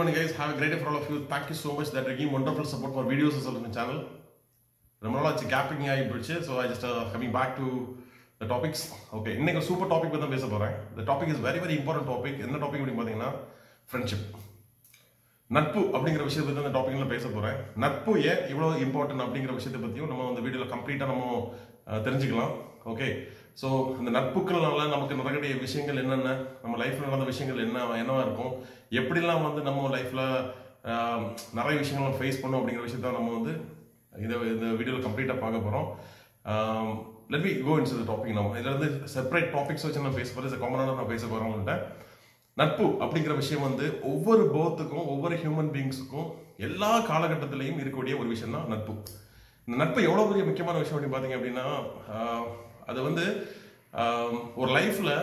morning, guys. Have a great day for all of you. Thank you so much that you're giving wonderful support for videos as well in the channel. ரொம்ப நாள் ஆச்சு gapping ஆகி போயிடுச்சு so I just coming back to the topics okay இன்னைக்கு super topic பற்றி தான் பேச போகிறேன் the topic is very very important topic என்ன டாபிக் அப்படின்னு பார்த்தீங்கன்னா ஃப்ரெண்ட்ஷிப் நட்பு அப்படிங்கிற விஷயத்தை பற்றி அந்த டாபிக்ல பேச போகிறேன் நட்பு ஏன் இவ்வளோ இம்பார்ட்டன்ட் அப்படிங்கிற விஷயத்தை பற்றியும் நம்ம அந்த வீடியோவில் கம்ப்ளீட்டாக நம்ம அஹ், தெரிஞ்சுக்கலாம் ஓகே ஸோ இந்த நட்புக்கள்னால நமக்கு நடக்கக்கூடிய விஷயங்கள் என்னென்ன நம்ம லைஃப்பில் நடந்த விஷயங்கள் என்ன என்னவா இருக்கும் எப்படிலாம் வந்து நம்ம லைஃப்பில் நிறைய விஷயங்கள் நம்ம ஃபேஸ் பண்ணோம் அப்படிங்கிற விஷயத்த நம்ம வந்து இதை இந்த வீடியோவில் கம்ப்ளீட்டாக பார்க்க போகிறோம் லெட் பி கோ இன்ஸ் டாபிக் நம்ம இதில் வந்து செப்பரேட் டாபிக்ஸ் வச்சு நான் பேச போகிறேன் காமனாக நான் பேச போகிறேன் உங்கள்கிட்ட நட்பு அப்படிங்கிற விஷயம் வந்து ஒவ்வொரு போத்துக்கும் ஒவ்வொரு ஹியூமன் பீயிங்ஸுக்கும் எல்லா காலகட்டத்திலையும் இருக்கக்கூடிய ஒரு விஷயம் தான் நட்பு இந்த நட்பு எவ்வளோ பெரிய முக்கியமான விஷயம் அப்படின்னு பார்த்தீங்க அப்படின்னா ஆஹ், அது வந்து ஆஹ், ஒரு லைஃப்பில்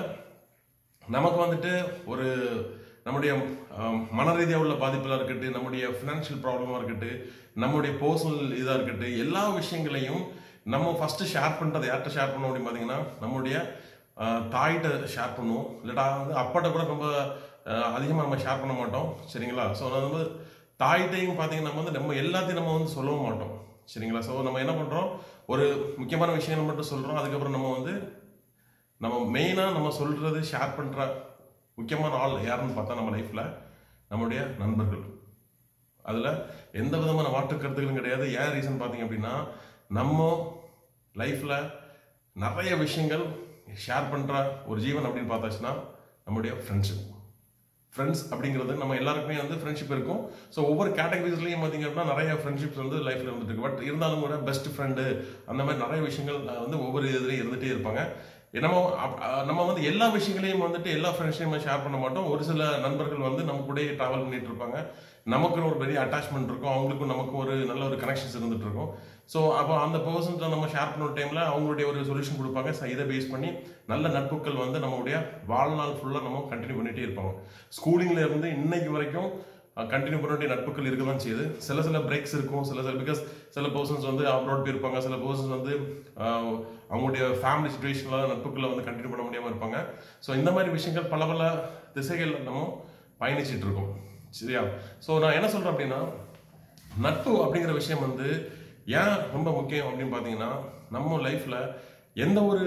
நமக்கு வந்துட்டு ஒரு நம்முடைய ஆஹ், மன ரீதியாக உள்ள பாதிப்புலாம் இருக்கட்டும் நம்முடைய ஃபினான்ஷியல் ப்ராப்ளமாக இருக்கட்டும் நம்முடைய பர்சனல் இதாக இருக்கட்டும் எல்லா விஷயங்களையும் நம்ம ஃபர்ஸ்ட் ஷேர் பண்ணுறது யார்கிட்ட ஷேர் பண்ணோம் அப்படின்னு பார்த்தீங்கன்னா நம்முடைய ஆஹ், தாயிட்ட ஷேர் பண்ணுவோம் இல்லாட்டா வந்து அப்பாட்ட கூட ரொம்ப அதிகமாக நம்ம ஷேர் பண்ண மாட்டோம் சரிங்களா ஸோ அது வந்து தாயிட்டையும் பார்த்தீங்கன்னா நம்ம வந்து நம்ம எல்லாத்தையும் நம்ம வந்து சொல்லவும் மாட்டோம் சரிங்களா ஸோ நம்ம என்ன பண்ணுறோம் ஒரு முக்கியமான விஷயங்கள் மட்டும் சொல்கிறோம் அதுக்கப்புறம் நம்ம வந்து நம்ம மெயினாக நம்ம சொல்கிறது ஷேர் பண்ணுற முக்கியமான ஆள் யாருன்னு பார்த்தா நம்ம லைஃப்பில் நம்முடைய நண்பர்கள் அதில் எந்த விதமான மாற்று கருத்துக்களும் கிடையாது ஏன் ரீசன் பார்த்தீங்க அப்படின்னா நம்ம லைஃப்பில் நிறைய விஷயங்கள் ஷேர் பண்ணுற ஒரு ஜீவன் அப்படின்னு பார்த்தாச்சுன்னா நம்முடைய ஃப்ரெண்ட்ஷிப் ஃப்ரெண்ட்ஸ் அப்படிங்கிறது நம்ம எல்லாருக்குமே வந்து ஃப்ரெண்ட்ஷிப் இருக்கும் ஸோ ஒவ்வொரு கேட்டகரிஸ்லையும் பார்த்தீங்க அப்படின்னா நிறைய ஃப்ரெண்ட்ஷிப்ஸ் வந்து லைஃப்பில் இருந்துட்டு இருக்கு பட் இருந்தாலும் கூட பெஸ்ட் ஃப்ரெண்டு அந்த மாதிரி நிறைய விஷயங்கள் அஹ், வந்து ஒவ்வொரு இதுலேயும் இருந்துகிட்டே இருப்பாங்க நம்ம அப்- அஹ், நம்ம வந்து எல்லா விஷயங்களையும் வந்துட்டு எல்லா ஃப்ரெண்ட்ஸையும் ஷேர் பண்ண மாட்டோம் ஒரு சில நண்பர்கள் வந்து நம்ம கூடயே ட்ராவல் பண்ணிட்டு இருப்பாங்க நமக்குன்னு ஒரு பெரிய அட்டாச்மெண்ட் இருக்கும் அவங்களுக்கும் நமக்கும் ஒரு நல்ல ஒரு கனெக்ஷன்ஸ் இருந்துட்டு இருக்கும் ஸோ அப்போ அந்த பர்சன்ட்ட நம்ம ஷேர் பண்ண டைமில் அவங்களுடைய ஒரு சொல்யூஷன் கொடுப்பாங்க So, இதை பேஸ் பண்ணி நல்ல நட்புகள் வந்து நம்மளுடைய வாழ்நாள் ஃபுல்லாக நம்ம கண்டினியூ பண்ணிட்டே இருப்பாங்க ஸ்கூலிங்ல இருந்து இன்னைக்கு வரைக்கும் கண்டினியூ பண்ண வேண்டிய நட்புகள் இருக்க தான் செய்யுது சில சில பிரேக்ஸ் இருக்கும் சில சில பிகாஸ் சில பர்சன்ஸ் வந்து அப்ராட் போயிருப்பாங்க சில பர்சன்ஸ் வந்து ஆஹ், அவங்களுடைய ஃபேமிலி சுச்சுவேஷனில் நட்புகளை வந்து கண்டினியூ பண்ண முடியாமல் இருப்பாங்க ஸோ இந்த மாதிரி விஷயங்கள் பல பல திசைகளில் நம்ம பயணிச்சிட்டு இருக்கோம் சரியா ஸோ நான் என்ன சொல்கிறேன் அப்படின்னா நட்பு அப்படிங்கிற விஷயம் வந்து ஏன் ரொம்ப முக்கியம் அப்படின்னு பார்த்தீங்கன்னா நம்ம லைஃப்பில் எந்த ஒரு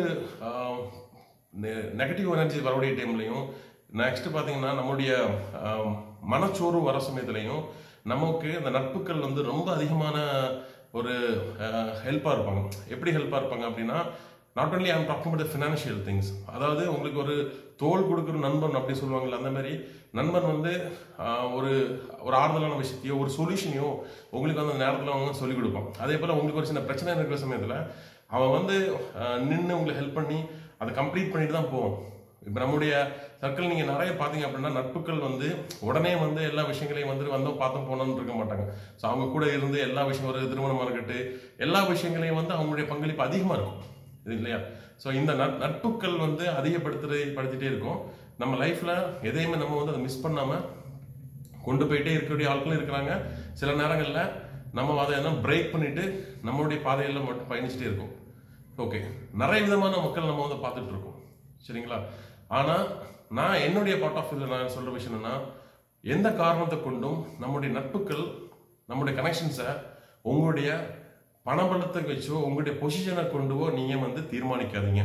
நெகட்டிவ் எனர்ஜி வரக்கூடிய டைம்லையும் நெக்ஸ்ட் பார்த்தீங்கன்னா நம்முடைய ஆஹ், மனச்சோர்வு வர சமயத்துலையும் நமக்கு இந்த நட்புகள் வந்து ரொம்ப அதிகமான ஒரு ஹெல்ப்பாக இருப்பாங்க எப்படி ஹெல்ப்பாக இருப்பாங்க அப்படின்னா not only I'm talking but financial things அதாவது உங்களுக்கு ஒரு தோல் கொடுக்குற நண்பன் அப்படி சொல்லுவாங்கல்ல அந்த மாதிரி நண்பன் வந்து ஆஹ், ஒரு ஒரு ஆறுதலான விஷயத்தையோ ஒரு சொல்யூஷனையோ உங்களுக்கு அந்த நேரத்தில் அவங்க சொல்லிக் கொடுப்பான் அதே போல் உங்களுக்கு ஒரு சின்ன பிரச்சனை இருக்கிற சமயத்தில் அவன் வந்து நின்று உங்களுக்கு ஹெல்ப் பண்ணி அதை கம்ப்ளீட் பண்ணிட்டு தான் போவோம் இப்போ நம்முடைய சர்க்கிள் நீங்கள் நிறைய பார்த்தீங்க அப்படின்னா நட்புகள் வந்து உடனே வந்து எல்லா விஷயங்களையும் வந்து வந்தோம் பார்த்தோம் போனோம்னு இருக்க மாட்டாங்க ஸோ அவங்க கூட இருந்து எல்லா விஷயம் ஒரு திருமணமாக இருக்கட்டும் எல்லா விஷயங்களையும் வந்து அவங்களுடைய பங்களிப்பு அதிகமாக இருக்கும் இது இல்லையா ஸோ இந்த நட் நட்புகள் வந்து அதிகப்படுத்துறது படுத்திட்டே இருக்கும் நம்ம லைஃப்பில் எதையுமே நம்ம வந்து அதை மிஸ் பண்ணாமல் கொண்டு போயிட்டே இருக்கக்கூடிய ஆட்களும் இருக்கிறாங்க சில நேரங்களில் நம்ம அதை என்ன பிரேக் பண்ணிட்டு நம்மளுடைய பாதையில் மட்டும் பயணிச்சுட்டே இருக்கோம் ஓகே நிறைய விதமான மக்கள் நம்ம வந்து பார்த்துட்டு இருக்கோம் சரிங்களா ஆனால் நான் என்னுடைய பார்ட் ஆஃப் இதில் நான் சொல்கிற விஷயம் என்னன்னா எந்த காரணத்தை கொண்டும் நம்முடைய நட்புகள் நம்முடைய கனெக்ஷன்ஸை உங்களுடைய பணபலத்தை வச்சோ உங்களுடைய பொசிஷனை கொண்டுவோ நீங்கள் வந்து தீர்மானிக்காதீங்க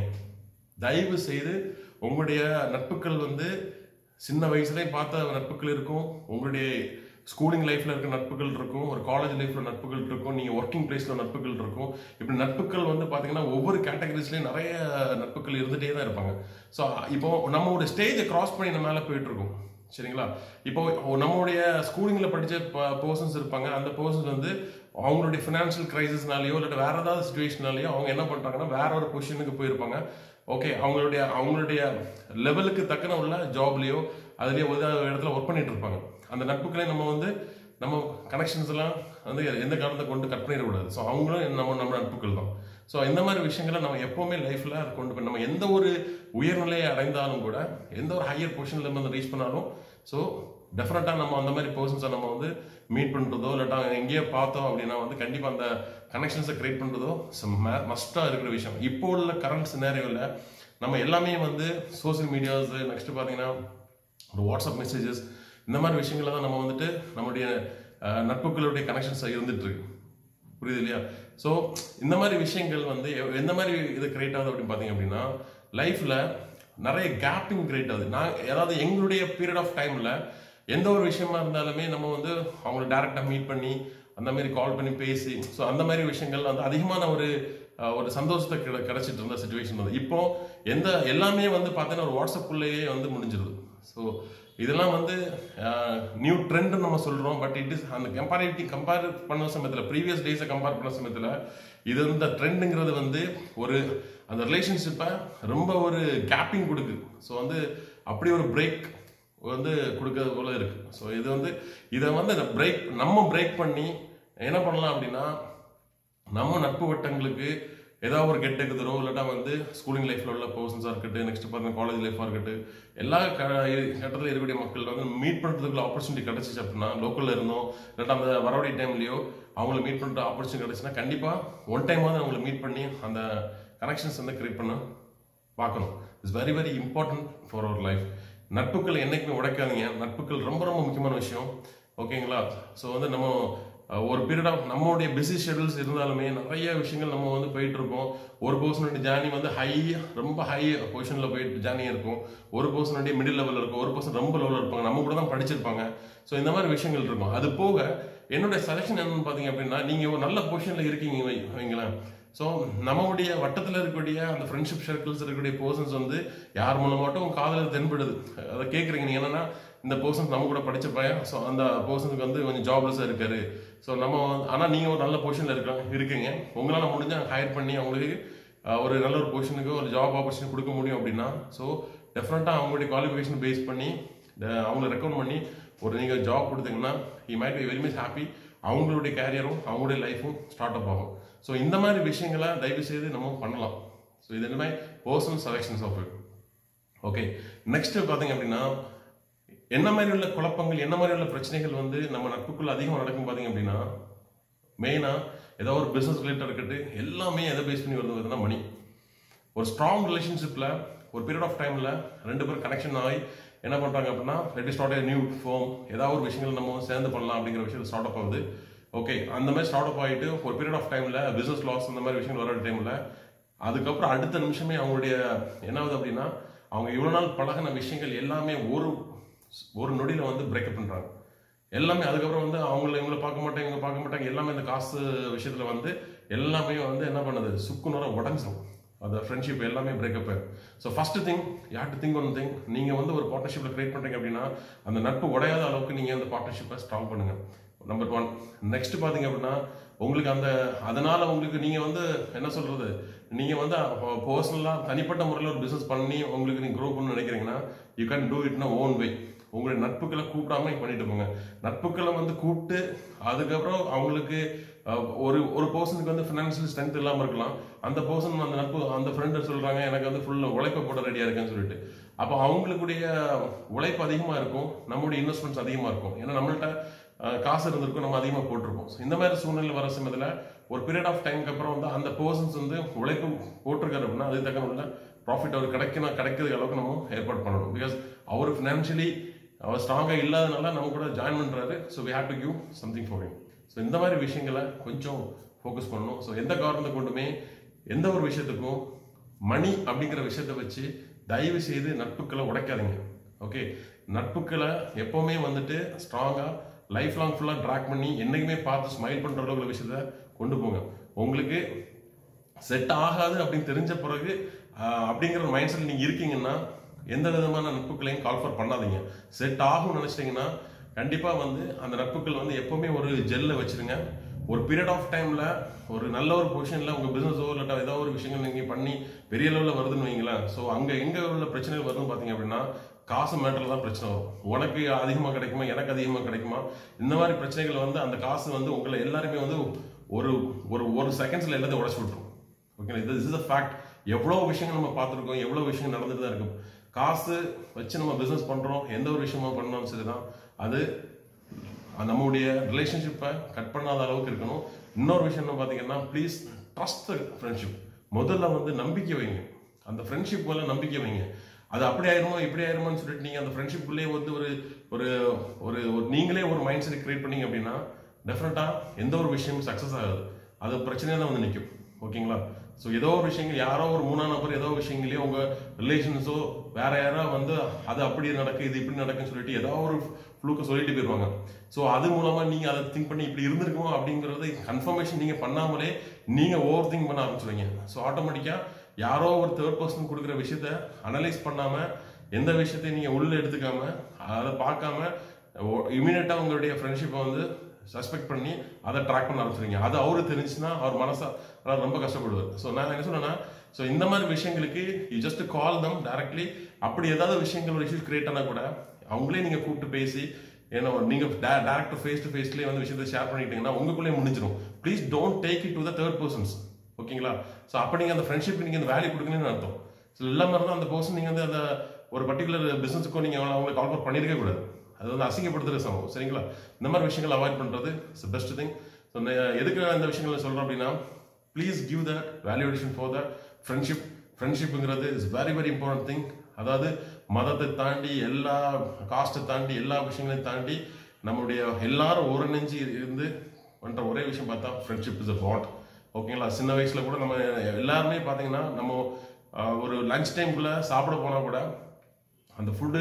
தயவு செய்து உங்களுடைய நட்புகள் வந்து சின்ன வயசுலேயும் பார்த்த நட்புகள் இருக்கும் உங்களுடைய ஸ்கூலிங் லைஃப்ல இருக்க நட்புகள் இருக்கும் ஒரு காலேஜ் லைஃப்ல நட்புகள் இருக்கும் நீங்க ஒர்க்கிங் பிளேஸ்ல நட்புகள் இருக்கும் இப்படி நட்புகள் வந்து பாத்தீங்கன்னா ஒவ்வொரு கேட்டகரிஸ்லயும் நிறைய நட்புகள் இருந்துட்டே தான் இருப்பாங்க ஸோ இப்போ நம்ம ஒரு ஸ்டேஜை கிராஸ் பண்ணி நம்ம மேலே போயிட்டு இருக்கோம் சரிங்களா இப்போ நம்மளுடைய ஸ்கூலிங்ல படிச்ச பர்சன்ஸ் இருப்பாங்க அந்த பர்சன்ஸ் வந்து அவங்களுடைய ஃபினான்ஷியல் கிரைசிஸ்னாலேயோ இல்லாட்ட வேற ஏதாவது சுச்சுவேஷனாலேயோ அவங்க என்ன பண்றாங்கன்னா வேற ஒரு பொசிஷனுக்கு போயிருப்பாங்க ஓகே அவங்களுடைய அவங்களுடைய லெவலுக்கு தக்கன உள்ள ஜாப்லயோ அதுலயோ ஒரு இடத்துல ஒர்க் பண்ணிட்டு இருப்பாங்க அந்த நட்புகளை நம்ம வந்து நம்ம கனெக்ஷன்ஸ் எல்லாம் வந்து எந்த காரணத்தை கொண்டு கட் பண்ணிடக்கூடாது ஸோ அவங்களும் நம்ம நம்ம நட்புகள் தான் ஸோ இந்த மாதிரி விஷயங்களை நம்ம எப்பவுமே லைஃப்ல கொண்டு போய் நம்ம எந்த ஒரு உயர்நிலையை அடைந்தாலும் கூட எந்த ஒரு ஹையர் பொசிஷன்ல இருந்து ரீச் பண்ணாலும் ஸோ டெஃபினட்டாக நம்ம அந்த மாதிரி பர்சன்ஸை நம்ம வந்து மீட் பண்ணுறதோ இல்லாட்டா எங்கேயோ பார்த்தோம் அப்படின்னா வந்து கண்டிப்பாக அந்த கனெக்ஷன்ஸை கிரியேட் பண்ணுறதோ மஸ்ட்டாக இருக்கிற விஷயம் இப்போ உள்ள கரண்ட் சினாரியோவில் நம்ம எல்லாமே வந்து சோஷியல் மீடியாஸ் நெக்ஸ்ட் பார்த்தீங்கன்னா ஒரு வாட்ஸ்அப் மெசேஜஸ் இந்த மாதிரி விஷயங்கள தான் நம்ம வந்துட்டு நம்முடைய அஹ், நட்புகளுடைய கனெக்ஷன்ஸ் இருந்துட்டு இருக்கு புரியுது இல்லையா ஸோ இந்த மாதிரி விஷயங்கள் வந்து எ- எந்த மாதிரி இது கிரியேட் ஆகுது அப்படின்னு பார்த்தீங்க அப்படின்னா லைஃப்ல நிறைய கேப்பிங் கிரியேட் ஆகுது நான் அதாவது எங்களுடைய பீரியட் ஆஃப் டைம்ல எந்த ஒரு விஷயமா இருந்தாலுமே நம்ம வந்து அவங்கள டேரெக்டாக மீட் பண்ணி அந்த மாதிரி கால் பண்ணி பேசி ஸோ அந்த மாதிரி விஷயங்கள் வந்து அதிகமான ஒரு அஹ், ஒரு சந்தோஷத்தை கிட கிடைச்சிட்டு இருந்த சுச்சுவேஷன் வந்து இப்போ எந்த எல்லாமே வந்து பார்த்தீங்கன்னா ஒரு வாட்ஸ்அப்புள்ளேயே வந்து முடிஞ்சிருது ஸோ இதெல்லாம் வந்து நியூ ட்ரெண்ட் நம்ம சொல்றோம் பட் இட் இஸ் அந்த கம்பேரிட்டி கம்பேர் பண்ண சமயத்தில் ப்ரீவியஸ் டேஸை கம்பேர் பண்ண சமயத்தில் இது இந்த ட்ரெண்டுங்கிறது வந்து ஒரு அந்த ரிலேஷன்ஷிப்பை ரொம்ப ஒரு கேப்பிங் கொடுக்குது ஸோ வந்து அப்படி ஒரு பிரேக் வந்து கொடுக்கறது போல இருக்கு ஸோ இது வந்து இதை வந்து பிரேக் நம்ம பிரேக் பண்ணி என்ன பண்ணலாம் அப்படின்னா நம்ம நட்பு வட்டங்களுக்கு ஏதாவது ஒரு கெட் டுகெதரோ இல்லாட்டா வந்து ஸ்கூலிங் லைஃப்ல உள்ள பர்சன்ஸாக இருக்கட்டும் நெக்ஸ்ட் பாருங்க காலேஜ் லைஃபாக இருக்கட்டும் எல்லா க- கட்டத்தில் இருக்கக்கூடிய மக்கள் வந்து மீட் பண்ணுறதுக்குள்ள ஆப்பர்ச்சுனிட்டி கிடைச்சிச்சு அப்படின்னா லோக்கலில் இருந்தோம் இல்லாட்டா அந்த வரவடைய டைம்லையோ அவங்கள மீட் பண்ணுற ஆப்பர்ச்சுனிட்டி கிடைச்சுன்னா கண்டிப்பாக ஒன் டைமாவது அவங்கள மீட் பண்ணி அந்த கனெக்ஷன்ஸ் வந்து கிரியேட் பண்ண பார்க்கணும் it's very very important for our life நட்புகள் என்னைக்குமே உடைக்காதீங்க நட்புகள் ரொம்ப ரொம்ப முக்கியமான விஷயம் ஓகேங்களா ஸோ வந்து நம்ம அஹ், ஒரு பீரியட் ஆஃப் நம்மளுடைய பிஸி ஷெடியூல்ஸ் இருந்தாலுமே நிறைய விஷயங்கள் நம்ம வந்து போயிட்டு இருக்கோம் ஒரு பர்சனுடைய ஜேர்னி வந்து ஹை ரொம்ப ஹை பொசிஷனில் போயிட்டு ஜேர்னி இருக்கும் ஒரு பர்சனுடைய மிடில் லெவலில் இருக்கும் ஒரு பர்சன் ரொம்ப லெவலில் இருப்பாங்க நம்ம கூட தான் படிச்சிருப்பாங்க ஸோ இந்த மாதிரி விஷயங்கள் இருக்கும் அது போக என்னுடைய சஜஷன் என்னன்னு பார்த்தீங்க அப்படின்னா நீங்கள் ஒரு நல்ல பொசிஷனில் இருக்கீங்க வை- வைங்களேன் ஸோ நம்மளுடைய வட்டத்தில் இருக்கக்கூடிய அந்த ஃப்ரெண்ட்ஷிப் சர்க்கிள்ஸ் இருக்கக்கூடிய பர்சன்ஸ் வந்து யார் மூலமாட்டும் உங்க காதல தென்படுது அதை கேட்குறீங்க நீங்கள் என்னன்னா இந்த பர்சன் நம்ம கூட படிச்ச பையன் ஸோ அந்த பர்சனுக்கு வந்து கொஞ்சம் ஜாப்லெஸ்ஸாக இருக்காரு ஸோ நம்ம ஆனால் நீங்கள் ஒரு நல்ல பொசிஷனில் இருக்க இருக்கீங்க உங்களால் முடிஞ்சால் ஹையர் பண்ணி அவங்களுக்கு அஹ், ஒரு நல்ல ஒரு பொசிஷனுக்கு ஒரு ஜாப் ஆப்பர்ச்சுனிட்டி கொடுக்க முடியும் அப்படின்னா ஸோ டெஃபினட்டாக அவங்களுடைய குவாலிஃபிகேஷன் பேஸ் பண்ணி அஹ், அவங்கள ரெக்கமெண்ட் பண்ணி ஒரு நீங்கள் ஜாப் கொடுத்தீங்கன்னா he might be very much happy அவங்களுடைய கேரியரும் அவங்களுடைய லைஃபும் ஸ்டார்ட் அப் ஆகும் ஸோ இந்த மாதிரி விஷயங்களை தயவு செய்து நம்ம பண்ணலாம் ஸோ இது எல்லாமே personal selections of it okay next பார்த்தீங்க அப்படின்னா என்ன மாதிரி உள்ள குழப்பங்கள் என்ன மாதிரி உள்ள பிரச்சனைகள் வந்து நம்ம நட்புக்குள்ள அதிகமாக நடக்கும் பார்த்தீங்க அப்படின்னா மெயினாக ஏதோ ஒரு பிஸ்னஸ் ரிலேட்டட் இருக்கட்டும் எல்லாமே எதை பேஸ் பண்ணி வருது பார்த்தீங்கன்னா மணி ஒரு ஸ்ட்ராங் ரிலேஷன்ஷிப்பில் ஒரு பீரியட் ஆஃப் டைமில் ரெண்டு பேரும் கனெக்ஷன் ஆகி என்ன பண்ணுறாங்க அப்படின்னா let start a new form ஏதாவது ஒரு விஷயங்கள் நம்ம வந்து சேர்ந்து பண்ணலாம் அப்படிங்கிற விஷயம் ஸ்டார்ட் அப் ஆகுது ஓகே அந்த மாதிரி ஸ்டார்ட் அப் ஆகிட்டு ஒரு பீரியட் ஆஃப் டைமில் பிஸ்னஸ் லாஸ் அந்த மாதிரி விஷயங்கள் வர டைமில் அதுக்கப்புறம் அடுத்த நிமிஷமே அவங்களுடைய என்ன ஆகுது அப்படின்னா அவங்க இவ்வளோ நாள் பழகின விஷயங்கள் எல்லாமே ஒரு ஒரு நொடியில் வந்து பிரேக்கப் பண்ணுறாங்க எல்லாமே அதுக்கப்புறம் வந்து அவங்கள இவங்கள பார்க்க மாட்டாங்க இவங்க பார்க்க மாட்டாங்க எல்லாமே இந்த காசு விஷயத்துல வந்து எல்லாமே வந்து என்ன பண்ணுது சுக்குநூறாக உடஞ்சிரும் அந்த ஃப்ரெண்ட்ஷிப் எல்லாமே பிரேக்கப் ஆயிடும் ஸோ ஃபர்ஸ்ட் திங் யார் டு திங்க் ஒன் திங் நீங்கள் வந்து ஒரு பார்ட்னர்ஷிப்பில் கிரியேட் பண்ணுறீங்க அப்படின்னா அந்த நட்பு உடையாத அளவுக்கு நீங்கள் அந்த பார்ட்னர்ஷிப்பை ஸ்ட்ராங் பண்ணுங்க நம்பர் ஒன் நெக்ஸ்ட் பார்த்தீங்க அப்படின்னா உங்களுக்கு அந்த அதனால உங்களுக்கு நீங்கள் வந்து என்ன சொல்றது நீங்கள் வந்து பர்சனலாக தனிப்பட்ட முறையில் ஒரு பிஸ்னஸ் பண்ணி உங்களுக்கு நீங்கள் க்ரோ பண்ணணும்னு நினைக்கிறீங்கன்னா you can do it own way உங்களுடைய நட்புக்களை கூப்பிடாம நீங்க பண்ணிட்டு போங்க நட்புக்களை வந்து கூப்பிட்டு அதுக்கப்புறம் அவங்களுக்கு அஹ், ஒரு ஒரு பர்சனுக்கு வந்து ஃபினான்ஷியல் ஸ்ட்ரென்த் இல்லாமல் இருக்கலாம் அந்த பர்சன் அந்த நட்பு அந்த ஃப்ரெண்டு சொல்றாங்க எனக்கு வந்து ஃபுல் உழைப்ப போட ரெடியா இருக்கேன்னு சொல்லிட்டு அப்போ அவங்களுக்குடைய உழைப்பு அதிகமாக இருக்கும் நம்மளுடைய இன்வெஸ்ட்மெண்ட்ஸ் அதிகமாக இருக்கும் ஏன்னா நம்மள்ட்ட அஹ், காசு இருந்திருக்கும் நம்ம அதிகமாக போட்டிருப்போம் So, இந்த மாதிரி சூழ்நிலை வர சமயத்தில் ஒரு பீரியட் ஆஃப் டைம்க்கு அப்புறம் வந்து அந்த பர்சன்ஸ் வந்து உழைப்பு போட்டிருக்காரு அப்படின்னா அதுக்கு தக்க உள்ள ப்ராஃபிட் அவர் கிடைக்கணும் கிடைக்கிற அளவுக்கு நம்ம ஏற்பாடு பண்ணணும் பிகாஸ் அவர் ஃபினான்ஷியலி அவர் ஸ்ட்ராங்காக இல்லாதனால நம்ம கூட ஜாயின் பண்ணுறாரு so we have to give something for him so இந்த மாதிரி விஷயங்களை கொஞ்சம் ஃபோக்கஸ் பண்ணணும் ஸோ எந்த காரணத்தை கொண்டுமே எந்த ஒரு விஷயத்துக்கும் மணி அப்படிங்கிற விஷயத்தை வச்சு தயவு செய்து நட்புக்களை உடைக்காதீங்க ஓகே நட்புக்களை எப்பவுமே வந்துட்டு ஸ்ட்ராங்காக லைஃப் லாங் ஃபுல்லாக ட்ராக் பண்ணி என்னைக்குமே பார்த்து ஸ்மைல் பண்ணுற அளவுக்கு விஷயத்த கொண்டு போங்க உங்களுக்கு செட் ஆகாது அப்படின்னு தெரிஞ்ச பிறகு ஆஹ், அப்படிங்கிற ஒரு மைண்ட் செட் நீங்கள் இருக்கீங்கன்னா எந்த விதமான நட்புகளையும் கால்ஃபர் பண்ணாதீங்க செட் ஆகும்னு நினச்சிட்டிங்கன்னா கண்டிப்பாக வந்து அந்த நட்புகள் வந்து எப்பவுமே ஒரு ஜெல்ல வச்சிருங்க ஒரு பீரியட் ஆஃப் டைமில் ஒரு நல்ல ஒரு பொசிஷனில் உங்கள் பிஸ்னஸோ இல்லாட்டா ஏதோ ஒரு விஷயங்கள் நீங்கள் பண்ணி பெரிய லெவலில் வருதுன்னு வைங்களேன் ஸோ அங்கே எங்கே உள்ள பிரச்சனைகள் வருதுன்னு பார்த்தீங்க அப்படின்னா காசு மேட்டரில் தான் பிரச்சனை வரும் உனக்கு அதிகமாக கிடைக்குமா எனக்கு அதிகமாக கிடைக்குமா இந்த மாதிரி பிரச்சனைகள் வந்து அந்த காசு வந்து உங்களை எல்லாருமே வந்து ஒரு ஒரு ஒரு செகண்ட்ஸில் எல்லாத்தையும் உடச்சி விட்டுரும் ஓகே இது இஸ் அ ஃபேக்ட் எவ்வளோ விஷயங்கள் நம்ம பார்த்துருக்கோம் எவ்வளோ விஷயங்கள் நடந்துட்டு தான் இருக்கும் காசு வச்சு நம்ம பிஸ்னஸ் பண்ணுறோம் எந்த ஒரு விஷயமா பண்ணாலும் சரி தான் அது நம்மளுடைய ரிலேஷன்ஷிப்பை கட் பண்ணாத அளவுக்கு இருக்கணும் இன்னொரு விஷயம் என்ன பார்த்தீங்கன்னா ப்ளீஸ் ட்ரஸ்ட் ஃப்ரெண்ட்ஷிப் முதல்ல வந்து நம்பிக்கை வைங்க அந்த ஃப்ரெண்ட்ஷிப் மேலே நம்பிக்கை வைங்க அது அப்படி ஆயிருமோ இப்படி ஆயிருமோன்னு சொல்லிட்டு நீங்க அந்த ஃப்ரெண்ட்ஷிப்புக்குள்ளே வந்து ஒரு ஒரு ஒரு ஒரு நீங்களே ஒரு மைண்ட் செட் கிரியேட் பண்ணீங்க அப்படின்னா டெஃபினட்டா எந்த ஒரு விஷயமும் சக்ஸஸ் ஆகாது அது பிரச்சனையா தான் வந்து நிற்கும் ஓகேங்களா ஸோ ஏதோ ஒரு விஷயங்கள் யாரோ ஒரு மூணாம் நபர் ஏதோ விஷயங்களே உங்க ரிலேஷன்ஸோ வேற யாரோ வந்து அது அப்படி நடக்கு இது இப்படி நடக்குன்னு சொல்லிட்டு ஏதோ ஒரு ஃப்ளூக்க சொல்லிட்டு போயிருவாங்க ஸோ அது மூலமா நீங்க அதை திங்க் பண்ணி இப்படி இருந்திருக்குமோ அப்படிங்கறது கன்ஃபர்மேஷன் நீங்க பண்ணாமலே நீங்க ஓவர் திங்க் பண்ண ஆரம்பிச்சிருவீங்க ஸோ ஆட்டோமேட்டிக்கா யாரோ ஒரு தேர்ட் பர்சன் கொடுக்குற விஷயத்த அனலைஸ் பண்ணாம எந்த விஷயத்தையும் நீங்க உள்ள எடுத்துக்காம அதை பார்க்காம இமீடியட்டா உங்களுடைய ஃப்ரெண்ட்ஷிப்பை வந்து சஸ்பெக்ட் பண்ணி அதை ட்ராக் பண்ண ஆரம்பிச்சிருங்க அது அவரு தெரிஞ்சுன்னா அவர் மனசா அதாவது ரொம்ப கஷ்டப்படுவார் ஸோ நான் என்ன சொன்னேன்னா ஸோ இந்த மாதிரி விஷயங்களுக்கு you just call them directly அப்படி ஏதாவது விஷயங்கள் ஒரு இஷ்யூ கிரியேட் ஆனால் கூட அவங்களே நீங்க கூப்பிட்டு பேசி ஏன்னா நீங்க டேரக்ட் ஃபேஸ் டு ஃபேஸ்லேயே வந்து விஷயத்தை ஷேர் பண்ணிட்டீங்கன்னா உங்களுக்குள்ளே முடிஞ்சிடும் please don't take it to the third persons ஓகேங்களா ஸோ அப்போ நீங்கள் அந்த ஃப்ரெண்ட்ஷிப் நீங்கள் அந்த வேல்யூ கொடுக்கணும்னு அர்த்தம் ஸோ இல்லாமல் இருந்தால் அந்த பர்சன் நீங்கள் வந்து அந்த ஒரு பர்டிகுலர் பிசினஸுக்கும் நீங்கள் அவங்களை கால் பண்ணியிருக்க கூடாது அது வந்து அசிங்கப்படுத்துகிற சமம் சரிங்களா இந்த மாதிரி விஷயங்கள் அவாய்ட் பண்ணுறது இட்ஸ் பெஸ்ட் திங் ஸோ எதுக்கு இந்த விஷயங்களை சொல்கிறோம் அப்படின்னா please give the valuation for the friendship ஃப்ரெண்ட்ஷிப்புங்கிறது is very very important thing அதாவது மதத்தை தாண்டி எல்லா காஸ்ட்டை தாண்டி எல்லா விஷயங்களையும் தாண்டி நம்மளுடைய எல்லாரும் ஒருங்கிணைஞ்சு இருந்து பண்ற ஒரே விஷயம் பார்த்தா ஃப்ரெண்ட்ஷிப் இஸ் அ பாண்ட் ஓகேங்களா சின்ன வயசுல கூட நம்ம எல்லாருமே பார்த்தீங்கன்னா நம்ம ஆஹ், ஒரு லஞ்ச் டைம்குள்ள சாப்பிட போனா கூட அந்த ஃபுட்டு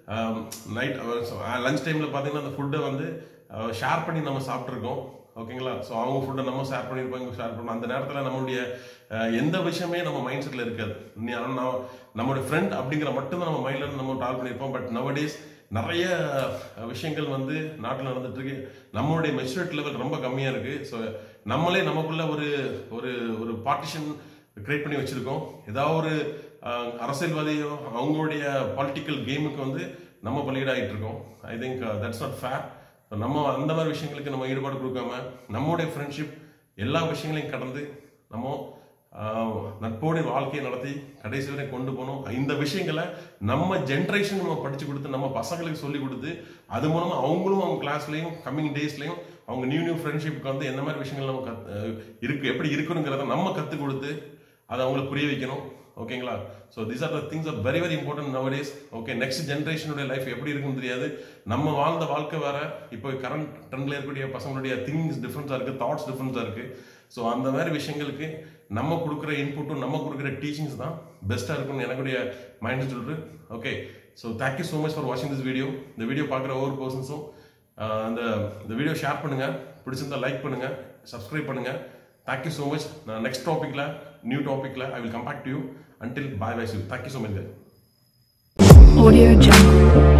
நைட் லஞ்ச் டைமில் பார்த்தீங்கன்னா அந்த ஃபுட்டை வந்து ஷேர் பண்ணி நம்ம சாப்பிட்ருக்கோம் ஓகேங்களா ஸோ அவங்க ஃபுட்டை நம்ம ஷேர் பண்ணியிருப்பாங்க ஷேர் பண்ணோம் அந்த நேரத்தில் நம்மளுடைய அஹ், எந்த விஷயமே நம்ம மைண்ட் செட்டில் இருக்காது நீ- ஆனா நான் நம்மளுடைய ஃப்ரெண்ட் அப்படிங்கிற மட்டும்தான் நம்ம மைண்டில் இருந்து நம்ம ட்ராவல் பண்ணியிருப்போம் பட் நவடேஸ் நிறைய அஹ், விஷயங்கள் வந்து நாட்டில் நடந்துட்டு இருக்கு நம்மளுடைய மெச்சூரிட்டி லெவல் ரொம்ப கம்மியாக இருக்கு ஸோ நம்மளே நமக்குள்ள ஒரு ஒரு ஒரு பார்ட்டிஷன் கிரியேட் பண்ணி வச்சிருக்கோம் ஏதாவது ஒரு அஹ், அரசியல்வாதியோ அவங்களுடைய பொலிட்டிக்கல் கேமுக்கு வந்து நம்ம பலியிடாயிட்டு இருக்கோம் I think that's not fair நம்ம அந்த மாதிரி விஷயங்களுக்கு நம்ம ஈடுபாடு கொடுக்காம நம்மளுடைய ஃப்ரெண்ட்ஷிப் எல்லா விஷயங்களையும் கடந்து நம்ம ஆஹ், நட்போடு வாழ்க்கையை நடத்தி கடைசி வரை கொண்டு போகணும் இந்த விஷயங்களை நம்ம ஜென்ரேஷன் நம்ம படிச்சு கொடுத்து நம்ம பசங்களுக்கு சொல்லி கொடுத்து அது மூலமா அவங்களும் அவங்க கிளாஸ்லயும் கம்மிங் டேஸ்லயும் அவங்க நியூ நியூ ஃப்ரெண்ட்ஷிப்க்கு வந்து என்ன மாதிரி விஷயங்கள் நம்ம கத் அஹ் இருக்கு எப்படி இருக்கணுங்கிறத நம்ம கற்றுக் கொடுத்து அதை அவங்களுக்கு புரிய வைக்கணும் ஓகேங்களா so these are the things are very very important nowadays okay next ஜென்ரேஷனுடைய லைஃப் எப்படி இருக்குன்னு தெரியாது நம்ம வாழ்ந்த வாழ்க்கை வேற இப்போ கரண்ட் ட்ரெண்ட்ல இருக்கக்கூடிய பசங்களுடைய திங்ஸ் டிஃப்ரென்ஸாக இருக்கு தாட்ஸ் டிஃப்ரென்ஸாக இருக்கு ஸோ அந்த மாதிரி விஷயங்களுக்கு நம்ம கொடுக்குற இன்புட்டும் நம்ம கொடுக்குற டீச்சிங்ஸ் தான் பெஸ்ட்டாக இருக்கும்னு எனக்குடைய மைண்ட் சொல்லிட்டு okay so thank you so much for வாட்சிங் திஸ் வீடியோ இந்த வீடியோ பார்க்குற ஒவ்வொரு பர்சன்ஸும் அந்த இந்த வீடியோ ஷேர் பண்ணுங்க பிடிச்சிருந்தா லைக் பண்ணுங்க சப்ஸ்கிரைப் பண்ணுங்க தேங்க்யூ ஸோ மச் நான் நெக்ஸ்ட் டாப்பிக்கில் நியூ டாப்பிக்கில் I will come back to you until bye bye you thank you so much Audio Jungle.